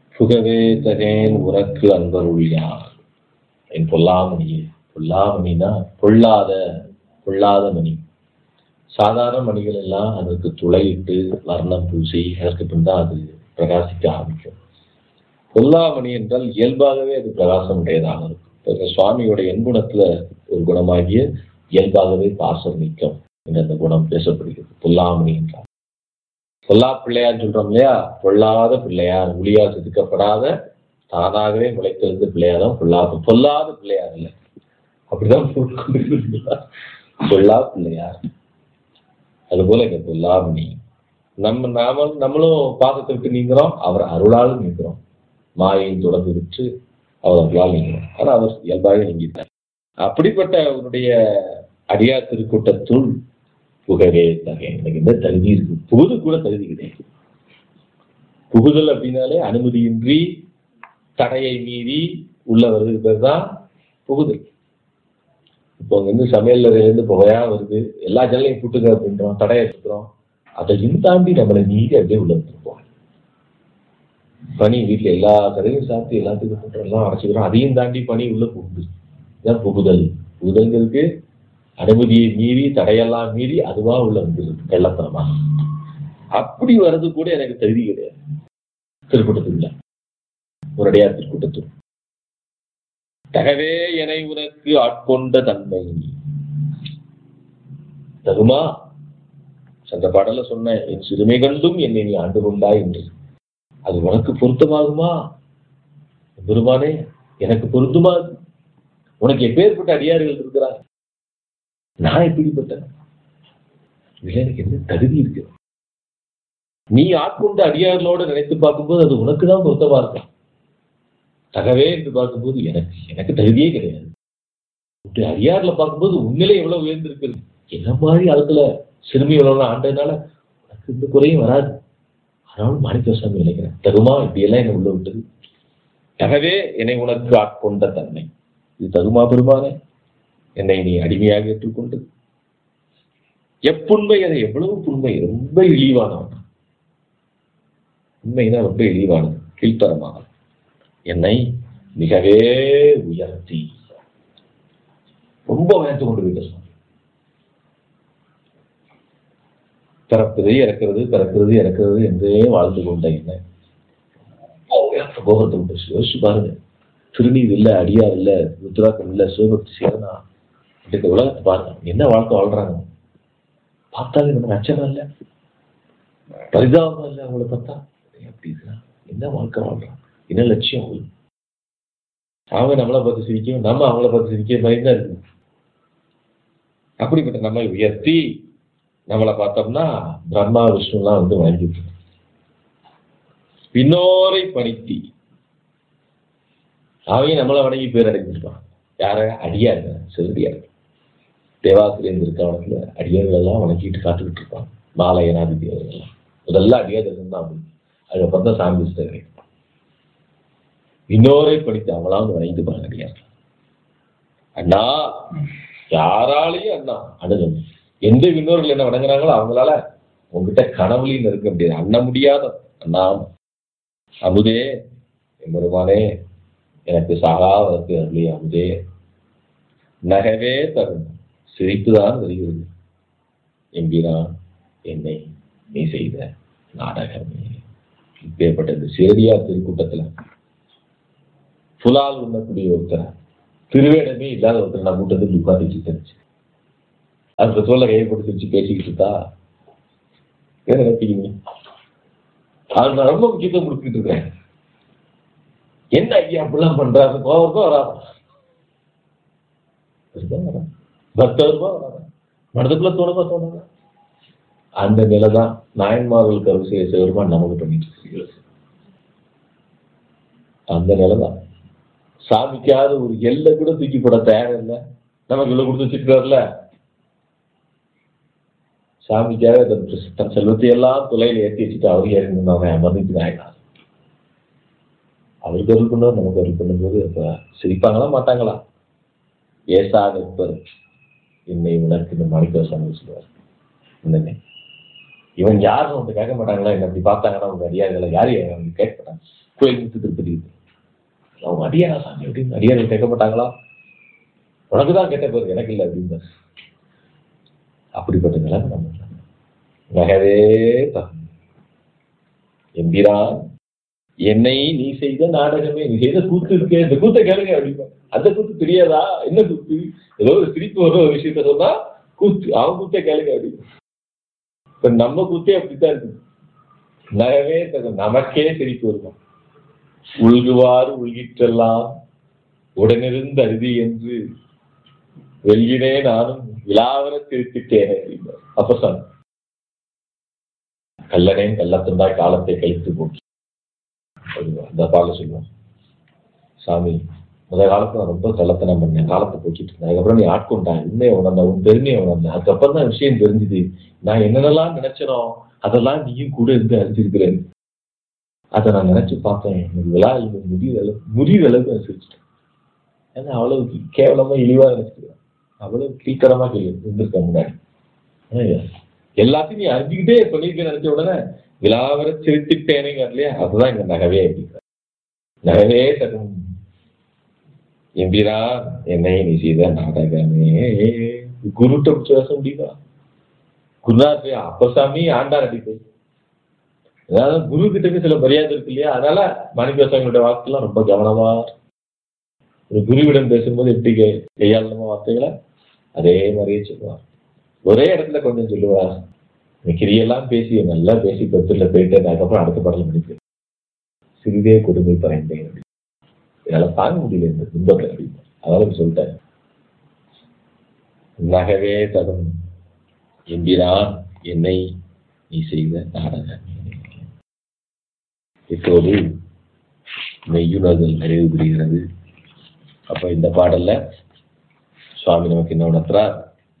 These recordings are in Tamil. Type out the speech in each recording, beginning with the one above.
புகவே தகேன் உனக்கு அன்பருள் யார் என் பொல்லாமணியே பொல்லாமணினா பொல்லாத பொல்லாத மணி சாதாரண மணிகள் எல்லாம் அதற்கு துளையிட்டு வர்ணம் பூசி அதற்கு பின் தான் அது பிரகாசிக்க ஆரம்பிக்கும் பொல்லாமணி என்றால் இயல்பாகவே அது பிரகாசம் உடையதாக இருக்கும் இப்ப சுவாமியோட எண்குணத்துல ஒரு குணமாகிய இயல்பாகவே பாசம் நீக்கம் என்ற அந்த குணம் பேசப்படுகிறது பொல்லாமணி என்றால் பொல்லா பிள்ளையார் சொல்றோம் இல்லையா பொல்லாத பிள்ளையார் ஒளியால் செதுக்கப்படாத தானாகவே முளைத்தெழுந்த பிள்ளையார் தான் பொல்லாத பொல்லாத பிள்ளையார் இல்லை அப்படிதான் போட்டுக்கொண்டிருக்கிறீங்களா பொல்லா பிள்ளையார் அதுபோல இங்க பொல்லாமணி நம்ம நாம நம்மளும் பாதத்திற்கு நீங்கிறோம் அவர் அருளால் நீங்கிறோம் மாயை தொடர்ந்து விட்டு அவர் அருளால் நீங்கிறோம் ஆனா அவர் இயல்பாக நீங்கிட்டார் அப்படிப்பட்ட அவருடைய அடியார் திருக்கூட்டத்துள் புகவே தகை எனக்கு இந்த தகுதி இருக்கு புகுது கூட தகுதி கிடையாது புகுதல் அப்படின்னாலே அனுமதியின்றி தடையை மீறி உள்ள வருது பேர் தான் புகுதல் இப்போ அங்க இருந்து சமையல் இருந்து புகையா வருது எல்லா ஜன்னலையும் கூட்டுங்க அப்படின்றோம் தடையை எடுத்துக்கிறோம் அதையும் தாண்டி நம்மளை மீறி அப்படியே உள்ள வந்துருப்போம் பனி வீட்டுல எல்லா கதையும் சாப்பிட்டு எல்லாத்துக்கும் போட்டு எல்லாம் அடைச்சிக்கிறோம் அதையும் தாண்டி பனி உள்ள புகுது இதான் புகுதல் புகுதல்ங்கிறதுக்கு அனுமதியை மீறி தடையெல்லாம் மீறி அதுவா உள்ள வந்துருது வெள்ளத்தனமா அப்படி வர்றது கூட எனக்கு தகுதி கிடையாது திருக்கூட்டத்துக்குள்ள ஒரடியா திருக்கூட்டத்து தகவே என உனக்கு ஆட்கொண்ட தன்மை தகுமா அந்த பாடல சொன்ன என் சிறுமை கண்டும் என்னை நீ ஆண்டு கொண்டாய் என்று அது உனக்கு பொருத்தமாகுமா பெருமானே எனக்கு பொருந்துமா அது? உனக்கு எப்பேற்பட்ட அடியார்கள் இருக்கிறார் நான் எப்படிப்பட்டேன் இதுல எனக்கு என்ன தகுதி இருக்கு நீ ஆட்கொண்ட அடியார்களோட நினைத்து பார்க்கும்போது அது உனக்கு தான் பொருத்தமா இருக்கும் தகவே என்று பார்க்கும்போது எனக்கு எனக்கு தகுதியே கிடையாது உன்னுடைய அடியார்ல பார்க்கும்போது உண்மையிலே எவ்வளவு உயர்ந்திருக்கிறது என்ன மாதிரி அதுல சிறுமி எவ்வளவு ஆண்டதுனால உனக்கு இந்த குறையும் வராது ஆனாலும் மாணிக்க சாமி நினைக்கிறேன் தகுமா இப்படியெல்லாம் என்னை உள்ள விட்டது தகவே என்னை உனக்கு ஆட்கொண்ட தன்மை இது தகுமா பெருமானே என்னை நீ அடிமையாக ஏற்றுக்கொண்டு எப்புண்மை அது எவ்வளவு புண்மை ரொம்ப இழிவானவன் உண்மைனா ரொம்ப இழிவானது கீழ்த்தரமானது என்னை மிகவே உயர்த்தி ரொம்ப உயர்த்து கொண்டு போயிட்ட சுவாமி பிறப்பது இறக்கிறது பிறக்கிறது இறக்கிறது என்றே வாழ்ந்து கொண்ட என்ன உயர்த்த போகத்தை விட்டு யோசிச்சு பாருங்க திருநீர் இல்ல அடியார் இல்ல ருத்ராக்கம் இல்ல சிவபக்தி சேரனா இந்த உலகத்தை பாருங்க என்ன வாழ்க்கை வாழ்றாங்க பார்த்தாலே நமக்கு அச்சகம் இல்ல பரிதாபம் இல்ல அவங்கள பார்த்தா எப்படி இருக்கிறான் என்ன வாழ்க்கை வாழ்றான் என்ன லட்சியம் அவங்களுக்கு அவங்க நம்மளை பார்த்து சிரிக்கும் நம்ம அவங்கள பார்த்து சிரிக்க மாதிரி தான் இருக்கு அப்படிப்பட்ட நம்மை உயர்த்தி நம்மளை பார்த்தோம்னா பிரம்மா விஷ்ணுலாம் வந்து வணங்கிட்டு பின்னோரை பணித்தி அவங்க நம்மளை வணங்கி பேர் அடைஞ்சிருப்பான் யார அடியாருங்க சிறுடியார் தேவாசிரியர் இருக்காவணத்துல அடியார்கள் எல்லாம் வணங்கிட்டு காத்துக்கிட்டு இருப்பான் மாலை ஏனாதிபதி அவர்கள்லாம் முதல்ல அடியார்கள் தான் அப்படி அதுக்கப்புறம் தான் சாமி கிடைக்கும் இன்னொரை படித்து அவளாவது வணங்கிட்டு பாருங்க அடியார்கள் அண்ணா யாராலையும் அண்ணா அணுகும் எந்த விண்ணோர்கள் என்ன வணங்குறாங்களோ அவங்களால உங்ககிட்ட கனவுலையும் இருக்க முடியாது அண்ண முடியாத அண்ணா அமுதே எம்பெருமானே எனக்கு சாகாவதற்கு அருளி அமுதே நகவே தரும் சிரிப்புதான் வருகிறது எம்பிரான் என்னை நீ செய்த நாடகமே இப்பேற்பட்ட இந்த சேரியார் திருக்கூட்டத்துல புலால் உண்ணக்கூடிய ஒருத்தர் திருவேடமே இல்லாத ஒருத்தர் நான் கூட்டத்துக்கு உட்காந்துச்சு தெரிஞ்சு அந்த தோல்ல கையை போட்டு சிரிச்சு பேசிக்கிட்டு இருந்தா என்ன நினைப்பீங்க அது நான் ரொம்ப முக்கியத்துவம் கொடுத்துட்டு இருக்கேன் என்ன ஐயா அப்படிலாம் பண்றாரு கோவருக்கும் வராது பக்தருக்கும் வராது மனதுக்குள்ள தோணுமா தோணுங்க அந்த நிலை தான் நாயன்மார்களுக்கு அருள் செய்ய சிவருமான் நமக்கு பண்ணிட்டு இருக்கிறீர்கள் அந்த நிலை தான் சாமிக்காவது ஒரு எல்லை கூட தூக்கி போட தயார் இல்லை நமக்கு இவ்வளவு கொடுத்து வச்சிருக்காருல்ல சாமிக்காக தன் தன் செல்வத்தை எல்லாம் துளையில ஏற்றி வச்சுட்டு அவர் இறங்கி அவன் அமர்ந்துட்டு நாயனார் அவருக்கு அருள் பண்ணுவார் நமக்கு அருள் பண்ணும்போது அப்ப சிரிப்பாங்களா மாட்டாங்களா ஏசாக இருப்பார் என்னை உனக்கு இந்த மாணிக்க சாமி சொல்லுவார் என்னங்க இவன் யாரும் வந்து கேட்க மாட்டாங்களா என்ன அப்படி பார்த்தாங்கன்னா அவங்க அடியார்களை யாரும் அவங்க கேட்க மாட்டாங்க குழந்தை திருப்பதி அவங்க அடியாரா சாமி அப்படின்னு அடியார்கள் கேட்க மாட்டாங்களா உனக்கு தான் கேட்ட பேர் எனக்கு இல்லை அப்படின்னு அப்படிப்பட்ட நிலைமை நம்ம நகவே தகும் எம்பிரான் என்னை நீ செய்த நாடகமே நீ செய்த கூத்து இருக்கே இந்த கூத்தை கேளுங்க அப்படின்னா அந்த கூத்து தெரியாதா என்ன கூத்து ஏதோ ஒரு சிரிப்பு வர ஒரு விஷயத்த சொன்னா கூத்து அவன் கூத்தே கேளுங்க அப்படின்னு இப்ப நம்ம கூத்தே அப்படித்தான் இருக்கு நகவே தகும் நமக்கே சிரிப்பு வருமா உள்குவார் உள்கிற்றெல்லாம் உடனிருந்து அருதி என்று வெல்கினே நானும் விழாவர திருத்திட்டேனே அப்படின்னார் அப்ப சொன்ன கல்லனே கள்ளத்தந்தாய் காலத்தை கழித்து போக்கி அந்த பாடல சொல்லுவான் சாமி முத காலத்துல நான் ரொம்ப கள்ளத்தனம் பண்ணேன் காலத்தை போக்கிட்டு இருந்தேன் அதுக்கப்புறம் நீ ஆட்கொண்டான் உண்மையை உணர்ந்த உன் பெருமையை உணர்ந்தேன் அதுக்கப்புறம் தான் விஷயம் தெரிஞ்சுது நான் என்னென்னலாம் நினைச்சனோ அதெல்லாம் நீயும் கூட இருந்து அறிஞ்சிருக்கிறேன் அதை நான் நினைச்சு பார்த்தேன் எனக்கு விழா இது முடிவு அளவு முடிவு அளவுக்கு அனுசரிச்சிட்டேன் ஏன்னா அவ்வளவு கேவலமா இழிவா நினைச்சிருக்கேன் அவ்வளவு கீழ்த்தரமா கேள்வி இருந்திருக்க முன்னாடி ஆனா, எல்லாத்தையும் நீ அறிஞ்சுக்கிட்டே பண்ணிருக்க நினைச்ச உடனே விழாவர சிரித்துட்டேனேங்க இல்லையா அதுதான் இங்க நகவே அப்படிங்கிற நகவே தரும் எம்பிரா என்னை நீ செய்த நாடகமே குருட்ட பிடிச்ச பேச முடியுமா குருநாத் அப்பசாமி ஆண்டார் அடிப்பை அதாவது குரு கிட்ட சில மரியாதை இருக்கு இல்லையா அதனால மாணிக்கவாசகங்களுடைய வாக்குலாம் ரொம்ப கவனமா ஒரு குருவிடம் பேசும்போது எப்படி கை- கையாளணுமோ வார்த்தைகளை அதே மாதிரியே சொல்லுவார் ஒரே இடத்துல கொஞ்சம் சொல்லுவார் இந்த கிரியெல்லாம் பேசி நல்லா பேசி பத்துல போயிட்டு அதுக்கப்புறம் அடுத்த பாடல முடிப்பு சிறிதே கொடுமை பறைந்தேன் அப்படி என்னால தாங்க முடியல இந்த துன்பத்தை அப்படின்னு அதாவது சொல்லிட்டேன் நகவே தரும் எம்பிரான் என்னை நீ செய்த நாடகம் இப்போது மெய்யுணர்தல் நிறைவு பெறுகிறது அப்ப இந்த பாடல்ல சுவாமி நமக்கு என்ன உணர்த்துறார்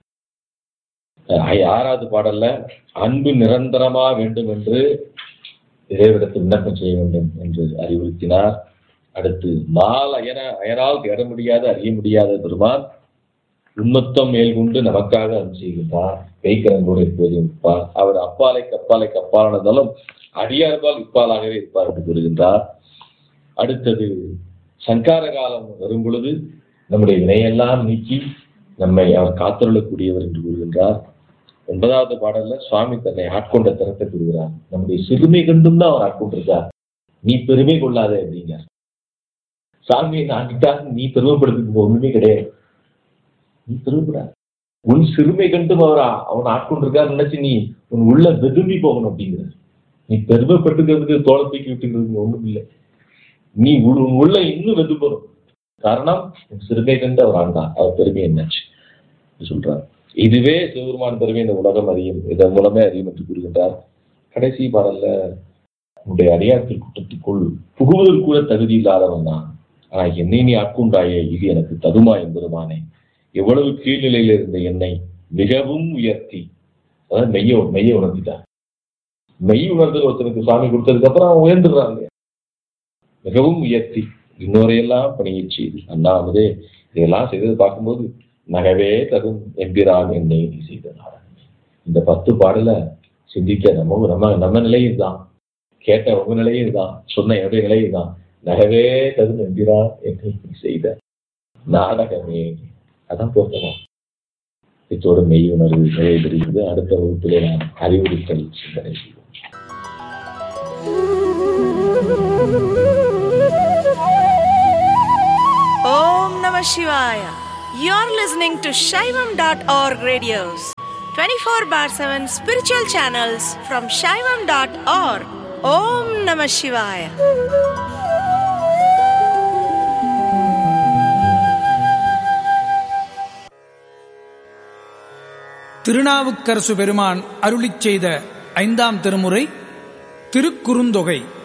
அஹ் ஆறாவது பாடல்ல அன்பு நிரந்தரமா வேண்டும் என்று இறைவிடத்தில் விண்ணப்பம் செய்ய வேண்டும் என்று அறிவுறுத்தினார் அடுத்து மால் அயன அயனால் தேட முடியாத அறிய முடியாத பெருமான் உண்மத்தம் மேல் கொண்டு நமக்காக அருள் செய்கின்றார் கைக்கரங்கோடு எப்போது இருப்பார் அவர் அப்பாலைக்கு அப்பாலைக்கு அப்பாலானதாலும் அடியார்பால் இப்பாலாகவே இருப்பார் என்று கூறுகின்றார் அடுத்தது சங்கார காலம் வரும் பொழுது நம்முடைய வினையெல்லாம் நீக்கி நம்மை அவர் காத்தருளக்கூடியவர் என்று கூறுகின்றார் ஒன்பதாவது பாடல்ல சுவாமி தன்னை ஆட்கொண்ட திறத்தை கூறுகிறார் நம்முடைய சிறுமை கண்டும் தான் அவர் ஆட்கொண்டிருக்கார் நீ பெருமை கொள்ளாதே அப்படிங்க சாமியை ஆண்டிட்டா நீ பெருமைப்படுத்துக்கு ஒண்ணுமே கிடையாது நீ பெருமைப்படாத உன் சிறுமை கண்டும் அவர் ஆ- அவன் ஆட்கொண்டிருக்கார் நினைச்சு நீ உன் உள்ள வெதும்பி போகணும் அப்படிங்கிற நீ பெருமைப்பட்டுக்கிறதுக்கு தோலை தூக்கி விட்டுக்கிறதுக்கு ஒண்ணும் இல்லை நீ உள்- உன் உள்ள இன்னும் வெதுப்பணும் காரணம் உன் சிறுமை கண்டு அவர் ஆண்டார் அவர் பெருமை என்னாச்சு சொல்றார் இதுவே சிவபெருமான் பெருமை இந்த உலகம் அறியும் இதன் மூலமே அறியும் என்று கூறுகின்றார் கடைசி பாடல்ல உன்னுடைய அடியாற்றில் கூட்டத்துக்குள் புகுவதற்கு கூட தகுதி இல்லாதவன் தான் ஆனா என்னை நீ ஆட்கொண்டாயே இது எனக்கு தகுமா என்பதுமானே எவ்வளவு கீழ்நிலையில இருந்த என்னை மிகவும் உயர்த்தி அதாவது மெய்ய மெய்ய உணர்த்திட்டார் மெய் உணர்தல் ஒருத்தனுக்கு சாமி கொடுத்ததுக்கு அப்புறம் அவன் உயர்ந்துடுறான் இல்லையா மிகவும் உயர்த்தி இன்னொரையெல்லாம் பணியச் செய்து அண்ணாமதே இதெல்லாம் செய்தது பார்க்கும்போது நகவே தகும் எம்பிரான் என்னை நீ செய்த நாடகமே இந்த பத்து பாடல சிந்திக்க நம்ம நம்ம நம்ம நிலையும் தான் கேட்ட உங்க நிலையும் தான் சொன்ன என்னுடைய நிலையும் தான் நகவே தகும் எம்பிரான் என்னை நீ செய்த நாடகமே அதான் பொருத்தமா இத்தோடு மெய் உணர்வு நிறைவு பெறுகிறது அடுத்த வகுப்பிலே நாம் அறிவுறுத்தல் சிந்தனை செய்வோம் Om Namah Shivaya. You're listening to Shaivam.org radios, 24 bar 7 spiritual channels from Shaivam.org. Om Namah Shivaya. Thirunavukkarasu பெருமான் அருளிச் செய்த ஐந்தாம் திருமுறை திருக்குறுந்தொகை